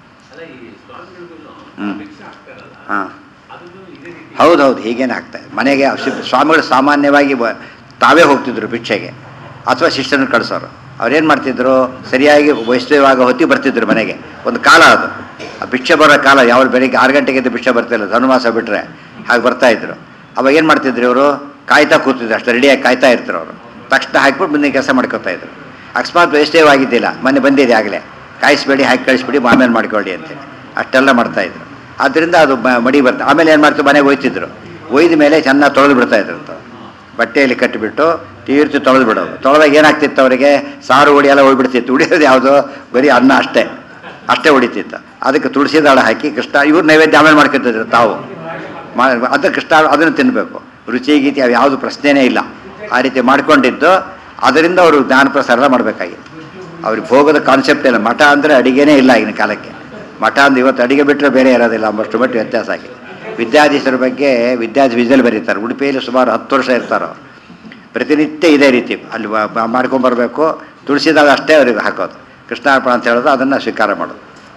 Speaker 1: ಹ್ಞೂ ಹಾಂ ಹೌದೌದು ಹೀಗೇನೆ ಆಗ್ತಾಯಿದೆ ಮನೆಗೆ ಶಿ- ಸ್ವಾಮಿಗಳು ಸಾಮಾನ್ಯವಾಗಿ ಬ- ತಾವೇ ಹೋಗ್ತಿದ್ರು ಭಿಕ್ಷೆಗೆ ಅಥವಾ ಶಿಷ್ಯನ ಕಳಿಸೋರು ಅವ್ರೇನು ಮಾಡ್ತಿದ್ರು ಸರಿಯಾಗಿ ವೈಷ್ಣವಾಗ ಹೊತ್ತಿ ಬರ್ತಿದ್ರು ಮನೆಗೆ ಒಂದು ಕಾಲ ಅದು ಆ ಭಿಕ್ಷೆ ಬರೋ ಕಾಲ ಯಾವ ಬೆಳಿಗ್ಗೆ ಆರು ಗಂಟೆಗೆ ಎದ್ದು ಭಿಕ್ಷೆ ಬರ್ತಿಲ್ಲ ಧನುಮಾಸ ಬಿಟ್ಟರೆ ಹಾಗೆ ಬರ್ತಾ ಇದ್ರು ಅವಾಗ ಏನು ಮಾಡ್ತಿದ್ರು ಇವರು ಕಾಯ್ತಾ ಕೂತಿದ್ರು ಅಷ್ಟು ರೆಡಿಯಾಗಿ ಕಾಯ್ತಾ ಇರ್ತಾರೆ ಅವರು ತಕ್ಷಣ ಹಾಕ್ಬಿಟ್ಟು ಮುಂದೆ ಕೆಲಸ ಮಾಡ್ಕೊತಾ ಇದ್ರು ಅಕಸ್ಮಾತ್ ವೈಷ್ಣವ ಆಗಿದ್ದಿಲ್ಲ ಮೊನ್ನೆ ಬಂದಿದೆ ಆಗಲೇ ಕಾಯಿಸ್ಬೇಡಿ ಹಾಕಿ ಕಳಿಸ್ಬಿಡಿ ಆಮೇಲೆ ಮಾಡ್ಕೊಳ್ಳಿ ಅಂತೇಳಿ ಅಷ್ಟೆಲ್ಲ ಮಾಡ್ತಾ ಇದ್ರು ಆದ್ದರಿಂದ ಅದು ಮ- ಮಡಿ ಬರ್ತದೆ ಆಮೇಲೆ ಏನು ಮಾಡ್ತಾರೆ ಮನೆಗೆ ಒಯ್ತಿದ್ರು ಒಯ್ದ ಮೇಲೆ ಚೆನ್ನಾಗಿ ತೊಳೆದು ಬಿಡ್ತಾ ಇದ್ರು ಅಂತ ಬಟ್ಟೆಯಲ್ಲಿ ಕಟ್ಟಿಬಿಟ್ಟು ತೀರ್ಚಿ ತೊಳೆದು ಬಿಡೋದು ತೊಳೆದಾಗ ಏನಾಗ್ತಿತ್ತು ಅವರಿಗೆ ಸಾರು ಉಡಿ ಎಲ್ಲ ಹೋಗ್ಬಿಡ್ತಿತ್ತು ಉಳಿಯೋದು ಯಾವುದು ಬರೀ ಅನ್ನ ಅಷ್ಟೇ ಅಷ್ಟೇ ಉಳಿತಿತ್ತು ಅದಕ್ಕೆ ತುಳಸಿ ದಾಳ ಹಾಕಿ ಕೃಷ್ಣ ಇವ್ರು ನೈವೇದ್ಯ ಆಮೇಲೆ ಮಾಡ್ಕೊತಿದ್ರು ತಾವು ಮಾ ಅದು ಕೃಷ್ಣ ಅದನ್ನು ತಿನ್ನಬೇಕು ರುಚಿ ಗೀತಿ ಅವು ಯಾವುದು ಪ್ರಶ್ನೆನೇ ಇಲ್ಲ ಆ ರೀತಿ ಮಾಡ್ಕೊಂಡಿದ್ದು ಅದರಿಂದ ಅವರು ಜ್ಞಾನ ಪ್ರಸಾರ ಮಾಡಬೇಕಾಗಿತ್ತು ಅವ್ರಿಗೆ ಭೋಗದ ಕಾನ್ಸೆಪ್ಟ್ ಇಲ್ಲ ಮಠ ಅಂದರೆ ಅಡಿಗೆನೇ ಇಲ್ಲ ಆಗಿನ ಕಾಲಕ್ಕೆ ಮಠ ಅಂದ್ರೆ ಇವತ್ತು ಅಡಿಗೆ ಬಿಟ್ಟರೆ ಬೇರೆ ಇರೋದಿಲ್ಲ ಅಂಬಷ್ಟು ಮಟ್ಟಿಗೆ ವ್ಯತ್ಯಾಸ ಆಗಿದೆ ವಿದ್ಯಾಧೀಶರ ಬಗ್ಗೆ ವಿದ್ಯಾಧಿ ವಿಜಲ್ ಬರೀತಾರೆ ಉಡುಪಿಯಲ್ಲಿ ಸುಮಾರು ಹತ್ತು ವರ್ಷ ಇರ್ತಾರೆ ಅವರು ಪ್ರತಿನಿತ್ಯ ಇದೇ ರೀತಿ ಅಲ್ಲಿ ವ- ಬ- ಮಾಡ್ಕೊಂಬರ್ಬೇಕು ತುಳಸಿದಾಗ ಅಷ್ಟೇ ಅವ್ರಿಗೆ ಹಾಕೋದು ಕೃಷ್ಣಾರ್ಪಣ ಅಂತ ಹೇಳೋದು ಅದನ್ನು ಸ್ವೀಕಾರ ಮಾಡೋದು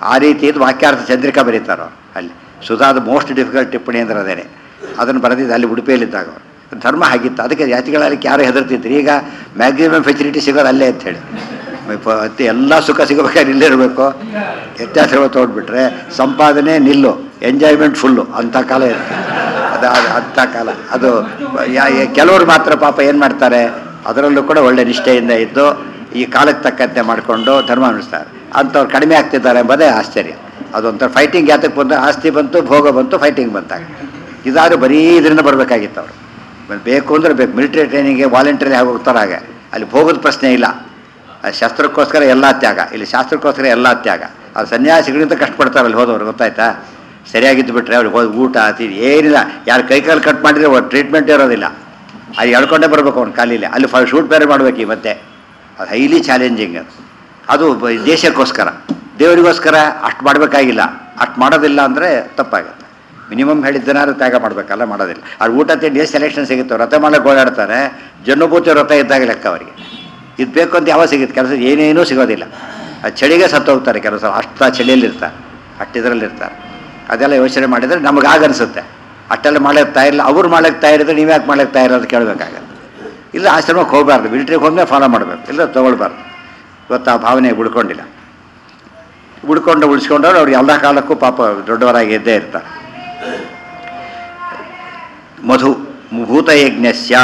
Speaker 1: ಆ ರೀತಿ ಇದು ವಾಕ್ಯಾರ್ಥ ಚಂದ್ರಿಕಾ ಬರೀತಾರೋ ಅಲ್ಲಿ ಸುಧಾದ ಮೋಸ್ಟ್ ಡಿಫಿಕಲ್ಟ್ ಟಿಪ್ಪಣಿ ಅಂದ್ರೆ ಅದೇನೆ ಅದನ್ನು ಬರೆದಿದ್ದು ಅಲ್ಲಿ ಉಡುಪಿಯಲ್ಲಿದ್ದಾಗ ಅವರು ಧರ್ಮ ಹಾಗಿತ್ತು ಅದಕ್ಕೆ ಜಾತಿಗಳಲ್ಲಿ ಯಾರು ಹೆದರ್ತಿದ್ರು ಈಗ ಮ್ಯಾಕ್ಸಿಮಮ್ ಫೆಸಿಲಿಟಿ ಸಿಗೋದು ಅಲ್ಲೇ ಅಂಥೇಳಿ ಎಲ್ಲ ಸುಖ ಸಿಗಬೇಕಾದ್ರೆ ಇಲ್ಲೇ ಇರಬೇಕು ವ್ಯತ್ಯಾಸ ತೊಗೊಂಡ್ಬಿಟ್ರೆ ಸಂಪಾದನೆ ನಿಲ್ಲು ಎಂಜಾಯ್ಮೆಂಟ್ ಫುಲ್ಲು ಅಂಥ ಕಾಲ ಇರುತ್ತೆ ಅದು ಅದು ಅಂಥ ಕಾಲ ಅದು ಯಾ- ಯಾ- ಕೆಲವರು ಮಾತ್ರ ಪಾಪ ಏನು ಮಾಡ್ತಾರೆ ಅದರಲ್ಲೂ ಕೂಡ ಒಳ್ಳೆ ನಿಷ್ಠೆಯಿಂದ ಇದ್ದು ಈ ಕಾಲಕ್ಕೆ ತಕ್ಕಂತೆ ಮಾಡಿಕೊಂಡು ಧರ್ಮ ಅನಿಸ್ತಾರೆ ಅಂಥವ್ರು ಕಡಿಮೆ ಆಗ್ತಿದ್ದಾರೆ ಎಂಬುದೇ ಆಶ್ಚರ್ಯ ಅದೊಂಥರ ಫೈಟಿಂಗ್ ಯಾತಕ್ಕೆ ಬಂದು ಆಸ್ತಿ ಬಂತು ಭೋಗ ಬಂತು ಫೈಟಿಂಗ್ ಬಂತಾಗ ಇದಾದ್ರೆ ಬರೀ ಇದರಿಂದ ಬರಬೇಕಾಗಿತ್ತು ಅವರು ಬೇಕು ಅಂದ್ರೆ ಬೇಕು ಮಿಲಿಟರಿ ಟ್ರೈನಿಂಗ್ಗೆ ವಾಲಂಟಿಯರ್ಲಿ ಆಗಿ ಹೋಗ್ತಾರೆ ಹಾಗೆ ಅಲ್ಲಿ ಭೋಗದ ಪ್ರಶ್ನೆ ಇಲ್ಲ ಅದು ಶಸ್ತ್ರಕ್ಕೋಸ್ಕರ ಎಲ್ಲ ತ್ಯಾಗ ಇಲ್ಲಿ ಶಾಸ್ತ್ರಕ್ಕೋಸ್ಕರ ಎಲ್ಲ ತ್ಯಾಗ ಅದು ಸನ್ಯಾಸಿಗಳಿಂದ ಕಷ್ಟಪಡ್ತಾರೆ ಅಲ್ಲಿ ಹೋದವ್ರು ಗೊತ್ತಾಯ್ತಾ ಸರಿಯಾಗಿದ್ದು ಬಿಟ್ರೆ ಅವ್ರಿಗೆ ಹೋಗಿ ಊಟ ತಿಂಡಿ ಏನಿಲ್ಲ ಯಾರು ಕೈ ಕಾಲು ಕಟ್ ಮಾಡಿದ್ರೆ ಟ್ರೀಟ್ಮೆಂಟ್ ಇರೋದಿಲ್ಲ ಅಲ್ಲಿ ಎಳ್ಕೊಂಡೇ ಬರಬೇಕು ಅವ್ನ ಕಾಲಿಲ್ಲ ಅಲ್ಲಿ ಫ ಶೂಟ್ ಬೇರೆ ಮಾಡ್ಬೇಕು ಈ ಮತ್ತೆ ಅದು ಹೈಲಿ ಚಾಲೆಂಜಿಂಗ್ ಅದು ಅದು ಬ- ದೇಶಕ್ಕೋಸ್ಕರ ದೇವರಿಗೋಸ್ಕರ ಅಷ್ಟು ಮಾಡಬೇಕಾಗಿಲ್ಲ ಅಷ್ಟು ಮಾಡೋದಿಲ್ಲ ಅಂದರೆ ತಪ್ಪಾಗುತ್ತೆ ಮಿನಿಮಮ್ ಹೇಳಿದ್ದನಾದ್ರು ತ್ಯಾಗ ಮಾಡಬೇಕಲ್ಲ ಮಾಡೋದಿಲ್ಲ ಅವ್ರು ಊಟ ತಿಂಡಿ ಎಷ್ಟು ಸೆಲೆಕ್ಷನ್ ಸಿಗುತ್ತೆ ವ್ರತ ಮಾಡಕ್ಕೆ ಓಡಾಡ್ತಾರೆ ಜನ್ಮಭೂತಿ ವ್ರತ ಇದ್ದಾಗ ಲೆಕ್ಕ ಅವರಿಗೆ ಇದು ಬೇಕು ಅಂತ ಯಾವಾಗ ಸಿಗುತ್ತೆ ಕೆಲಸ ಏನೇನೂ ಸಿಗೋದಿಲ್ಲ ಅದು ಚಳಿಗೆ ಸತ್ತು ಹೋಗ್ತಾರೆ ಕೆಲವು ಸಲ ಅಷ್ಟು ಚಳಿಯಲ್ಲಿರ್ತಾರೆ ಅಷ್ಟಿದ್ರಲ್ಲಿರ್ತಾರೆ ಅದೆಲ್ಲ ಯೋಚನೆ ಮಾಡಿದರೆ ನಮಗೆ ಆಗನ್ಸುತ್ತೆ ಅಷ್ಟೆಲ್ಲ ಮಾಡಕ್ಕೆ ತಯಾರಿಲ್ಲ ಅವ್ರು ಮಾಡಕ್ಕೆ ತಯಾರಿದ್ರೆ ನೀವು ಯಾಕೆ ಮಾಡಕ್ಕೆ ತಯಾರಿ ಅಂತ ಕೇಳಬೇಕಾಗತ್ತೆ ಇಲ್ಲ ಆಶ್ರಮಕ್ಕೆ ಹೋಗಬಾರ್ದು ಮಿಲಿಟ್ರಿಗೆ ಹೋದ್ಮೇಲೆ ಫಾಲೋ ಮಾಡಬೇಕು ಇಲ್ಲ ತೊಗೊಳ್ಬಾರ್ದು ಇವತ್ತು ಆ ಭಾವನೆ ಉಳ್ಕೊಂಡಿಲ್ಲ ಉಳ್ಕೊಂಡು ಉಳಿಸ್ಕೊಂಡವ್ರು ಅವ್ರು ಎಲ್ಲ ಕಾಲಕ್ಕೂ ಪಾಪ ದೊಡ್ಡವರಾಗಿ ಇದ್ದೇ ಇರ್ತಾರೆ ಮಧು ಭೂತಯಜ್ಞಸ್ಯ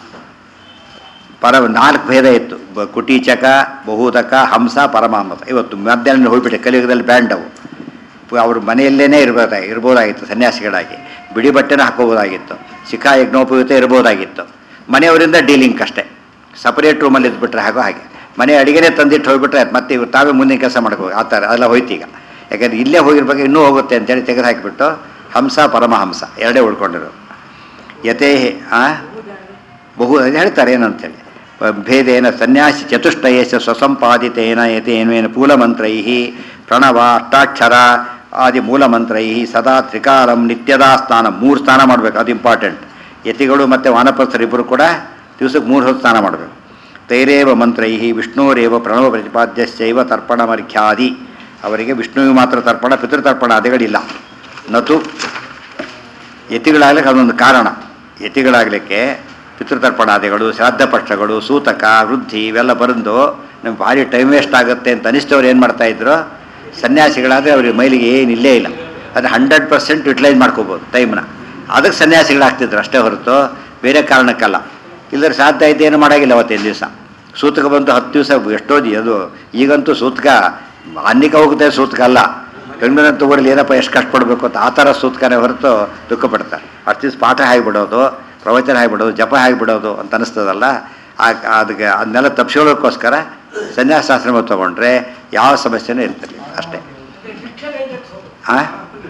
Speaker 1: ಪರ ನಾಲ್ಕು ಭೇದ ಇತ್ತು ಬ- ಕುಟೀಚಕ ಬಹುತಕ ಹಂಸ ಪರಮಾಮತ ಇವತ್ತು ಮಧ್ಯಾಹ್ನ ಹೋಗ್ಬಿಟ್ಟೆ ಕಲಿಯುಗದಲ್ಲಿ ಬ್ಯಾಂಡ್ ಅವು ಅವ್ರ ಮನೆಯಲ್ಲೇ ಇರ್ಬೋದಾಗಿ ಇರ್ಬೋದಾಗಿತ್ತು ಸನ್ಯಾಸಿಗಳಾಗಿ ಬಿಡಿ ಬಟ್ಟೆನ ಹಾಕೋಬೋದಾಗಿತ್ತು ಶಿಖಾ ಯಜ್ಞೋಪಯುಕ್ತ ಇರ್ಬೋದಾಗಿತ್ತು ಮನೆಯವರಿಂದ ಡೀಲಿಂಗ್ ಅಷ್ಟೇ ಸಪರೇಟ್ ರೂಮಲ್ಲಿ ಇದ್ಬಿಟ್ರೆ ಹಾಗೋ ಹಾಗೆ ಮನೆ ಅಡಿಗೆನೇ ತಂದಿಟ್ಟು ಹೋಗ್ಬಿಟ್ರೆ ಆಯ್ತು. ಮತ್ತೆ ಇವ್ರು ತಾವೇ ಮುಂದಿನ ಕೆಲಸ ಮಾಡ್ಕೋ ಆ ಥರ ಅದೆಲ್ಲ ಹೋಯ್ತು ಈಗ ಯಾಕಂದ್ರೆ ಇಲ್ಲೇ ಹೋಗಿರ್ಬೇಕು ಇನ್ನೂ ಹೋಗುತ್ತೆ ಅಂತೇಳಿ ತೆಗೆದು ಹಾಕಿಬಿಟ್ಟು ಹಂಸ ಪರಮಹಂಸ ಎರಡೇ ಉಳ್ಕೊಂಡಿರೋದು ಯಥೇ ಆ ಬಹು ಅದು ಹೇಳ್ತಾರೆ ಏನಂತೇಳಿ ಭೇದೇನ ಸನ್ಯಾಸಿ ಚತುಷ್ಟಯಸ್ಯ ಸ್ವಸಂಪಾದಿತೇನ ಯತೇನೇನ ಮೂಲಮಂತ್ರೈ ಪ್ರಣವ ಅಷ್ಟಾಕ್ಷರ ಆದಿ ಮೂಲಮಂತ್ರೈ ಸದಾ ತ್ರಿಕಾಲಂ ನಿತ್ಯದಾ ಸ್ನಾನ ಮೂರು ಸ್ನಾನ ಮಾಡಬೇಕು ಅದು ಇಂಪಾರ್ಟೆಂಟ್ ಯತಿಗಳು ಮತ್ತು ವಾನಪ್ರಸ್ಥರಿಬ್ಬರು ಕೂಡ ದಿವಸಕ್ಕೆ ಮೂರು ಹೊತ್ತು ಸ್ನಾನ ಮಾಡಬೇಕು ತೈರೇವ ಮಂತ್ರೈ ವಿಷ್ಣುರೇವ ಪ್ರಣವ ಪ್ರತಿಪಾದ್ಯಶ್ಚೈವ ತರ್ಪಣಮರ್ಖ್ಯಾದಿ ಅವರಿಗೆ ವಿಷ್ಣುವಿಗೆ ಮಾತ್ರ ತರ್ಪಣ ಪಿತೃತರ್ಪಣ ಆದಿಗಳಿಲ್ಲ ನತು ಯತಿಗಳಾಗಲಿಕ್ಕೆ ಅದೊಂದು ಕಾರಣ ಯತಿಗಳಾಗಲಿಕ್ಕೆ ಪಿತೃತರ್ಪಣಾದಿಗಳು ಶ್ರಾದ್ದ ಪಕ್ಷಗಳು ಸೂತಕ ವೃದ್ಧಿ ಇವೆಲ್ಲ ಬಂದು ನಮ್ಗೆ ಭಾರಿ ಟೈಮ್ ವೇಸ್ಟ್ ಆಗುತ್ತೆ ಅಂತ ಅನಿಸ್ತವ್ರು ಏನು ಮಾಡ್ತಾಯಿದ್ರು ಸನ್ಯಾಸಿಗಳಾದರೆ ಅವ್ರಿಗೆ ಮೈಲಿಗೆ ಏನು ಇಲ್ಲೇ ಇಲ್ಲ ಅದು ಹಂಡ್ರೆಡ್ ಪರ್ಸೆಂಟ್ ಯುಟಿಲೈಸ್ ಮಾಡ್ಕೋಬೋದು ಟೈಮ್ನ ಅದಕ್ಕೆ ಸನ್ಯಾಸಿಗಳಾಗ್ತಿದ್ರು ಅಷ್ಟೇ ಹೊರತು ಬೇರೆ ಕಾರಣಕ್ಕಲ್ಲ ಇಲ್ಲದ್ರೆ ಸಾಧ್ಯ ಐತೆ ಏನು ಮಾಡೋಂಗಿಲ್ಲ ಅವತ್ತಿನ ದಿವಸ ಸೂತಕ ಬಂತು ಹತ್ತು ದಿವಸ ಎಷ್ಟೋ ದಿ- ಅದು ಈಗಂತೂ ಸೂತಕ ಅನ್ನಿಕ ಹೋಗುತ್ತೆ ಸೂತಕ ಅಲ್ಲ ಗಂಡನ ತಗೋರಲ್ಲಿ ಏನಪ್ಪ ಎಷ್ಟು ಕಷ್ಟಪಡಬೇಕು ಅಂತ ಆ ಥರ ಸೂತ್ಕನೇ ಹೊರತು ದುಃಖ ಪಡ್ತಾರೆ ಅಷ್ಟು ದಿವ್ಸ ಪಾಠ ಆಗಿಬಿಡೋದು ಪ್ರವಚನ ಆಗಿಬಿಡೋದು ಜಪ ಆಗಿಬಿಡೋದು ಅಂತ ಅನಿಸ್ತದಲ್ಲ ಆ ಅದಕ್ಕೆ ಅದನ್ನೆಲ್ಲ ತಪ್ಪಿಸೋದಕ್ಕೋಸ್ಕರ ಸನ್ಯಾಸಾಶ್ರಮ ತೊಗೊಂಡ್ರೆ ಯಾವ ಸಮಸ್ಯೆನೂ ಇರ್ತಿರ್ಲಿಲ್ಲ ಅಷ್ಟೇ ಆ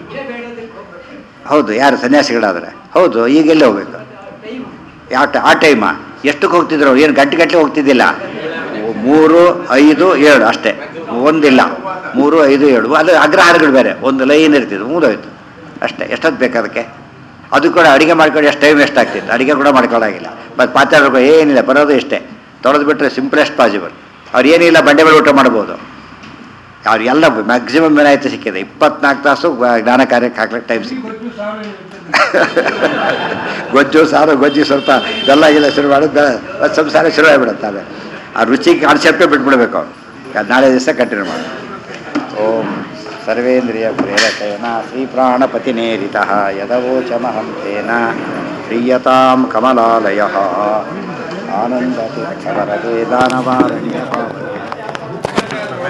Speaker 1: ಹೌದು ಯಾರು ಸನ್ಯಾಸಿಗಳಾದರೆ ಹೌದು ಈಗ ಎಲ್ಲಿ ಹೋಗ್ಬೇಕು ಯಾವ ಟ ಆ ಟೈಮಾ ಎಷ್ಟಕ್ಕೆ ಹೋಗ್ತಿದ್ರು ಅವ್ರು ಏನು ಗಂಟೆ ಗಂಟೆ ಹೋಗ್ತಿದ್ದಿಲ್ಲ ಮೂರು ಐದು ಏಳು ಅಷ್ಟೇ ಒಂದಿಲ್ಲ ಮೂರು ಐದು ಏಳು ಅದು ಅಗ್ರಹಾರಗಳು ಬೇರೆ ಒಂದು ಲೈನ್ ಇರ್ತಿದ್ವು ಮುಗಿದೋಯ್ತು ಅಷ್ಟೇ ಎಷ್ಟೊತ್ತು ಬೇಕು ಅದಕ್ಕೆ ಅದು ಕೂಡ ಅಡುಗೆ ಮಾಡ್ಕೊಂಡು ಎಷ್ಟು ಟೈಮ್ ವೇಸ್ಟ್ ಆಗ್ತಿತ್ತು ಅಡುಗೆ ಕೂಡ ಮಾಡ್ಕೊಳ್ಳೋಂಗಿಲ್ಲ ಮತ್ತು ಪಾತ್ರೆ ಏನಿಲ್ಲ ಬರೋದು ಇಷ್ಟೇ ತೊಳೆದು ಬಿಟ್ಟರೆ ಸಿಂಪ್ಲೆಸ್ಟ್ ಪಾಸಿಬಲ್ ಅವ್ರು ಏನಿಲ್ಲ ಬಂಡೆ ಮೇಲೆ ಊಟ ಮಾಡ್ಬೋದು ಅವ್ರು ಎಲ್ಲ ಮ್ಯಾಕ್ಸಿಮಮ್ ಏನಾಯ್ತು ಸಿಕ್ಕಿದೆ ಇಪ್ಪತ್ನಾಲ್ಕು ತಾಸು ಜ್ಞಾನ ಕಾರ್ಯಕ್ಕೆ ಹಾಕ್ಲಿಕ್ಕೆ ಟೈಮ್ ಸಿಕ್ಕಿದೆ
Speaker 2: ಗೊಜ್ಜು ಸಾರು ಇರ್ತದೆ.
Speaker 1: ಗೊಜ್ಜು ಸಾರು ಗೊಜ್ಜಿ ಸ್ವಲ್ಪ ಬೆಲ್ಲ ಗಿಲ್ಲ ಶುರು ಮಾಡಿದ ಸಂಸಾರ ಶುರು ಆಗಿಬಿಡುತ್ತೆ ಆಮೇಲೆ ಆ ರುಚಿ ಕಾನ್ಸೆಪ್ಟೇ ಬಿಟ್ಬಿಡ್ಬೇಕು ಅವ್ರು ಅದು ನಾಳೆ ದಿವಸ ಕಂಟಿನ್ಯೂ ಮಾಡಿ ಓಂ ಸರ್ವೇಂದ್ರಿಯ ಪ್ರೇರಕೇನ ಶ್ರೀ ಪ್ರಾಣಪತಿನೇರಿತ ಯದವೋಚಮಹಂ ತೇನ ಪ್ರೀಯತಾಂ ಕಮಲಾಲಯ ಆನಂದತಿ ದಾನವಾರಣ್ಯ